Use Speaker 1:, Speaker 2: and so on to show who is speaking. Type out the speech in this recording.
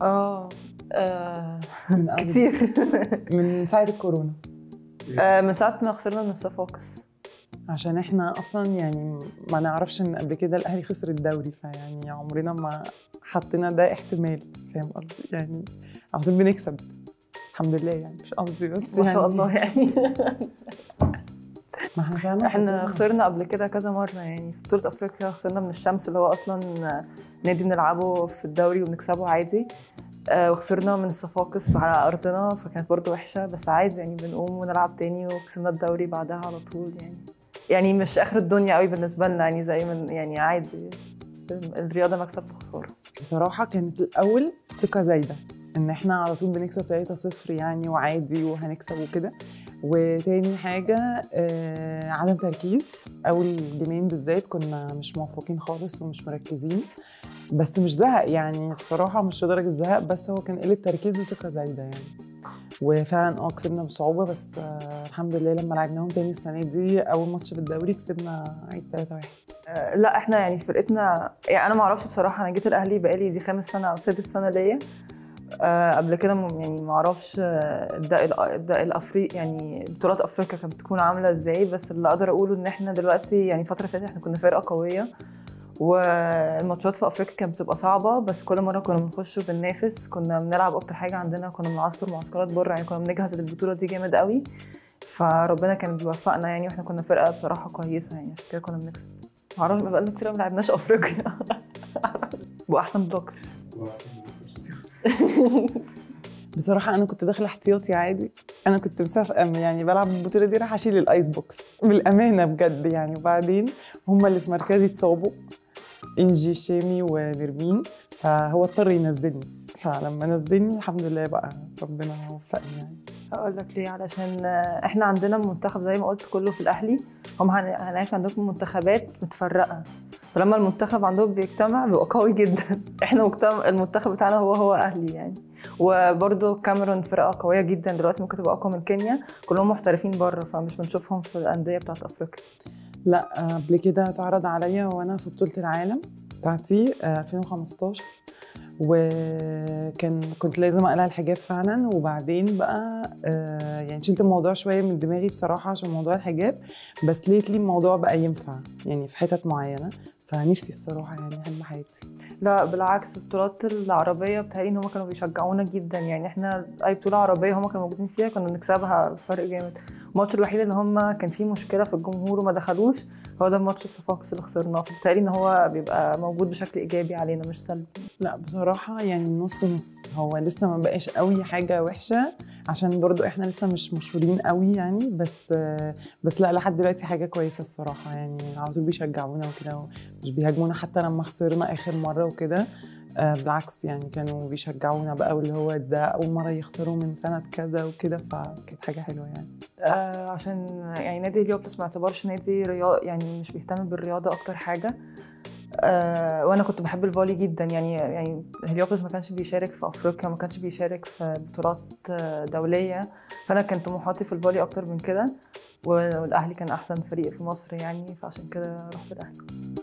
Speaker 1: اه آه،
Speaker 2: من أول-
Speaker 1: كتير
Speaker 2: من ساعه الكورونا
Speaker 1: آه، من ساعة ما خسرنا من الصفاقس
Speaker 2: عشان احنا اصلا يعني ما نعرفش ان قبل كده الاهلي خسر الدوري فيعني عمرنا ما حطينا ده احتمال فاهم قصدي يعني على طول بنكسب الحمد لله يعني مش قصدي بس
Speaker 1: ما شاء
Speaker 2: يعني
Speaker 1: الله يعني
Speaker 2: ما احنا فعلا
Speaker 1: احنا
Speaker 2: خسرنا.
Speaker 1: خسرنا قبل كده كذا مرة يعني في بطولة افريقيا خسرنا من الشمس اللي هو اصلا نادي بنلعبه في الدوري وبنكسبه عادي آه، وخسرنا من الصفاقس على ارضنا فكانت برضه وحشة بس عادي يعني بنقوم ونلعب تاني وكسبنا الدوري بعدها على طول يعني يعني مش اخر الدنيا قوي بالنسبة لنا يعني زي من يعني عادي الرياضة مكسب وخسارة
Speaker 2: بصراحة كانت الأول ثقة زايدة إن إحنا على طول بنكسب 3-0 يعني وعادي وهنكسب وكده وتاني حاجة آه عدم تركيز أول جيمين بالذات كنا مش موفقين خالص ومش مركزين بس مش زهق يعني الصراحة مش لدرجة زهق بس هو كان قلة تركيز وثقة زايدة يعني وفعلا اه كسبنا بصعوبة بس آه الحمد لله لما لعبناهم تاني السنة دي أول ماتش في الدوري كسبنا عيد 3 1
Speaker 1: آه، لا احنا يعني فرقتنا يعني انا ما اعرفش بصراحه انا جيت الاهلي بقالي دي خامس سنه او سادس سنه ليا آه، قبل كده م- يعني ما اعرفش آه، الدق الأ- الدق الافريقي يعني بطولات افريقيا كانت بتكون عامله ازاي بس اللي اقدر اقوله ان احنا دلوقتي يعني الفتره اللي فاتت احنا كنا فرقه قويه والماتشات في افريقيا كانت بتبقى صعبه بس كل مره كنا بنخش وبننافس كنا بنلعب اكتر حاجه عندنا كنا بنعسكر معسكرات بره يعني كنا بنجهز للبطوله دي جامد قوي فربنا كان بيوفقنا يعني واحنا كنا فرقه بصراحه كويسه يعني عشان كده كنا بنكسب معرفش بقالنا كتير ما لعبناش افريقيا واحسن بلوكر
Speaker 2: بصراحة أنا كنت داخلة احتياطي عادي أنا كنت مسافة يعني بلعب البطولة دي راح أشيل الآيس بوكس بالأمانة بجد يعني وبعدين هما اللي في مركزي اتصابوا إنجي شامي ونرمين فهو اضطر ينزلني فلما نزلني الحمد لله بقى ربنا وفقني يعني
Speaker 1: هقول لك ليه علشان احنا عندنا منتخب زي ما قلت كله في الاهلي هم هن- هناك عندكم منتخبات متفرقه فلما المنتخب عندهم بيجتمع بيبقى قوي جدا احنا مجتمع المنتخب بتاعنا هو هو اهلي يعني وبرده كاميرون فرقه قويه جدا دلوقتي ممكن تبقى اقوى من كينيا كلهم محترفين بره فمش بنشوفهم في الانديه بتاعت افريقيا
Speaker 2: لا قبل كده اتعرض عليا وأنا في بطولة العالم بتاعتي آه، 2015 وكان كنت لازم اقلع الحجاب فعلا وبعدين بقى آه، يعني شلت الموضوع شويه من دماغي بصراحه عشان موضوع الحجاب بس ليتلي الموضوع بقى ينفع يعني في حتت معينه فنفسي الصراحه يعني حلم حياتي
Speaker 1: لا بالعكس البطولات العربية بتهيألي إن هما كانوا بيشجعونا جدا يعني إحنا أي بطولة عربية هما كانوا موجودين فيها كنا بنكسبها بفرق جامد الماتش الوحيد اللي هما كان فيه مشكلة في الجمهور وما دخلوش هو ده ماتش الصفاقس اللي خسرناه فبالتالي إن هو بيبقى موجود بشكل إيجابي علينا مش سلبي
Speaker 2: لا بصراحة يعني نص نص هو لسه ما بقاش قوي حاجة وحشة عشان برضو احنا لسه مش مشهورين قوي يعني بس بس لا لحد دلوقتي حاجة كويسة الصراحة يعني على طول بيشجعونا وكده مش بيهاجمونا حتى لما خسرنا آخر مرة وكده آه، بالعكس يعني كانوا بيشجعونا بقى واللي هو ده أول مرة يخسروا من سنة كذا وكده فكانت حاجة حلوة يعني
Speaker 1: آه عشان يعني نادي هليوبلس ما يعتبرش نادي رياضة يعني مش بيهتم بالرياضة أكتر حاجة آه وانا كنت بحب الفولي جدا يعني يعني هليوبلس ما كانش بيشارك في افريقيا ما كانش بيشارك في بطولات آه، دوليه فانا كان طموحاتي في الفولي اكتر من كده والاهلي كان احسن فريق في مصر يعني فعشان كده رحت الاهلي